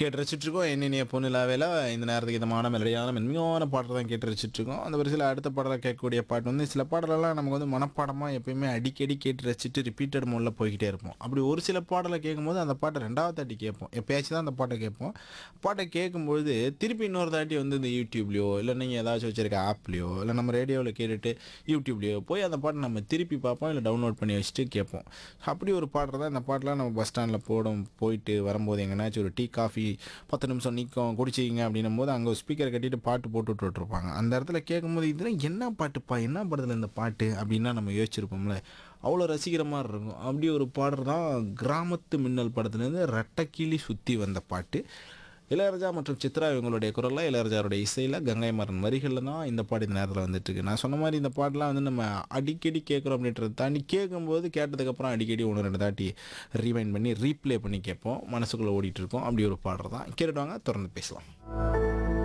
கேட்டு ரசிச்சிட்ருக்கோம் என்னென்ன பொண்ணுலாவேல இந்த நேரத்துக்கு இதமான மெலடியான மென்மையான பாட்டு தான் கேட்டு ரசிச்சிட்ருக்கோம் அந்த வரிசையில் அடுத்த பாடலாக கேட்கக்கூடிய பாட்டு வந்து சில பாடலெல்லாம் நமக்கு வந்து மனப்பாடமாக எப்பயுமே அடிக்கடி கேட்டு ரசிச்சுட்டு ரிப்பீட்டட் மோடில் போய்கிட்டே இருப்போம் அப்படி ஒரு சில பாடலை கேட்கும்போது அந்த பாட்டை ரெண்டாவது தாட்டி கேட்போம் எப்பயாச்சும் தான் அந்த பாட்டை கேட்போம் பாட்டை கேட்கும்பொழுது திருப்பி இன்னொரு தாட்டி வந்து இந்த யூடியூப்லேயோ இல்லை நீங்கள் ஏதாச்சும் வச்சிருக்க ஆப்லேயோ இல்லை நம்ம ரேடியோவில் கேட்டுட்டு யூடியூப்லேயோ போய் அந்த பாட்டை நம்ம திருப்பி பார்ப்போம் இல்லை டவுன்லோட் பண்ணி வச்சுட்டு கேட்போம் அப்படி ஒரு பாட்டு தான் இந்த பாட்டெலாம் நம்ம பஸ் ஸ்டாண்டில் போடும் போயிட்டு வரும்போது எங்கேனாச்சும் ஒரு டீ காஃபி பத்து நிமிஷம் நிற்கும் குடிச்சிங்க அப்படின்னும் போது அங்கே ஸ்பீக்கரை கட்டிட்டு பாட்டு போட்டு விட்டுருப்பாங்க அந்த இடத்துல கேட்கும்போது இதெல்லாம் என்ன பாட்டுப்பா என்ன படத்தில் இந்த பாட்டு அப்படின்னா நம்ம யோசிச்சிருப்போம்ல அவ்வளோ ரசிக்கிற மாதிரி இருக்கும் அப்படி ஒரு பாடல் தான் கிராமத்து மின்னல் படத்துலேருந்து ரெட்டக்கிளி சுற்றி வந்த பாட்டு இளையராஜா மற்றும் சித்ரா இவங்களுடைய குரலில் இளையராஜாவுடைய இசையில் கங்கை மரன் வரிகளில் தான் இந்த பாட்டு இந்த நேரத்தில் வந்துட்டு இருக்கு நான் சொன்ன மாதிரி இந்த பாட்டெலாம் வந்து நம்ம அடிக்கடி கேட்குறோம் அப்படின்றத தாண்டி கேட்கும்போது கேட்டதுக்கப்புறம் அடிக்கடி ஒன்று ரெண்டு தாட்டி ரீவைண்ட் பண்ணி ரீப்ளே பண்ணி கேட்போம் மனசுக்குள்ளே ஓடிட்டு இருக்கோம் அப்படி ஒரு பாடுறது தான் கேட்டுட்டு வாங்க தொடர்ந்து பேசலாம்